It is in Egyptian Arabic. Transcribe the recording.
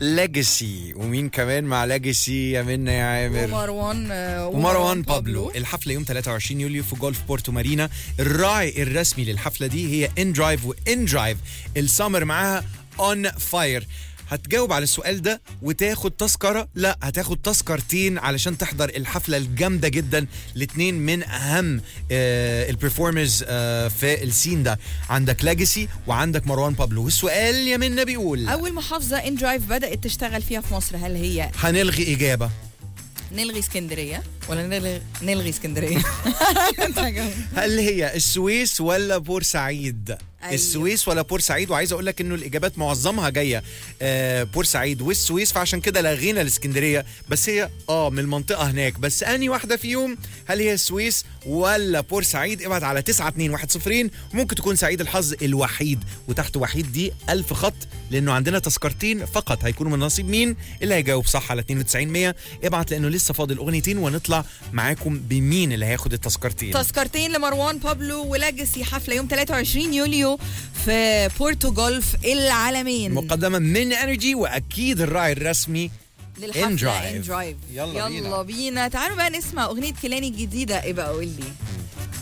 ليجاسي ومين كمان مع ليجاسي يا منى يا عامر ومروان آه، ومروان بابلو الحفلة يوم 23 يوليو في جولف بورتو مارينا الراعي الرسمي للحفلة دي هي ان درايف وان درايف السمر معاها اون فاير هتجاوب على السؤال ده وتاخد تذكرة لا هتاخد تذكرتين علشان تحضر الحفلة الجامدة جدا الاتنين من أهم آه البرفورمرز آه في السين ده عندك لاجسي وعندك مروان بابلو والسؤال يا منى بيقول اول محافظه ان درايف بدات تشتغل فيها في مصر هل هي هنلغي إجابة نلغي اسكندريه ولا نلغي نلغي اسكندريه أنت جاوب. هل هي السويس ولا بورسعيد؟ أيوة. أيوة. السويس ولا بورسعيد وعايز اقول لك انه الاجابات معظمها جايه آه بورسعيد والسويس فعشان كده لغينا الاسكندريه بس هي اه من المنطقه هناك بس اني واحده فيهم هل هي السويس ولا بورسعيد ابعت على 92110 وممكن تكون سعيد الحظ الوحيد وتحت وحيد دي ألف خط لانه عندنا تذكرتين فقط هيكونوا من نصيب مين اللي هيجاوب صح على 92 100 ابعت لانه لسه فاضل اغنيتين ونطلع معاكم بمين اللي هياخد التذكرتين تذكرتين لمروان بابلو ولاجسي حفله يوم 23 يوليو في بورتو جولف العالمين مقدمه من انرجي واكيد الراعي الرسمي للحفله إن درايف. ان درايف يلا يلا بينا. بينا تعالوا بقى نسمع اغنيه كيلاني الجديده ايه بقى قول لي